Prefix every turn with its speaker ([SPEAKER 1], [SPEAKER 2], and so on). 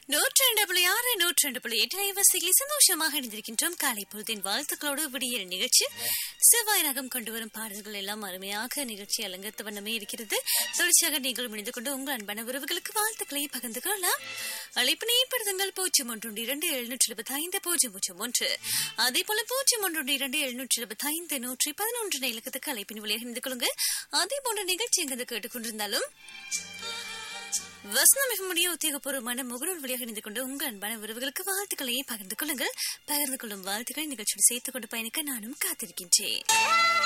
[SPEAKER 1] நூற்றி ரெண்டு புள்ளி ஆறு நூற்றி ரெண்டு புள்ளி எட்டு ஐவசியில் சந்தோஷமாக இணைந்திருக்கின்றோம் காலை பொழுதின் வாழ்த்துக்களோடு விடியல் நிகழ்ச்சி செவ்வாய் ரகம் கொண்டு வரும் பாடல்கள் எல்லாம் அருமையாக நிகழ்ச்சி அலங்கரித்த வண்ணமே இருக்கிறது தொடர்ச்சியாக நீங்கள் இணைந்து கொண்டு உங்கள் அன்பான உறவுகளுக்கு வாழ்த்துக்களை பகிர்ந்து கொள்ளலாம் அழைப்பினை ஏற்படுத்துங்கள் பூஜ்ஜியம் ஒன்று இரண்டு எழுநூற்றி இருபத்தி ஐந்து பூஜ்ஜியம் பூஜ்ஜியம் ஒன்று அதே போல பூஜ்ஜியம் ஒன்று இரண்டு எழுநூற்றி இருபத்தி ஐந்து நூற்றி பதினொன்று இலக்கத்துக்கு அழைப்பின் வழியாக இணைந்து கொள்ளுங்க அதே போன்ற நிகழ்ச்சி எங்கு கேட்டுக்கொண்டிருந்தாலும் வசனம் மிக முடிய உத்தியோகபூர்வமான முகநூல் வழியாக இணைந்து கொண்டு உங்கள் அன்பான உறவுகளுக்கு வாழ்த்துக்களையே பகிர்ந்து கொள்ளுங்கள் பகிர்ந்து கொள்ளும் வாழ்த்துக்களை நிகழ்ச்சியோடு சேர்த்துக் கொண்டு பயணிக்க நானும் காத்திருக்கின்றேன்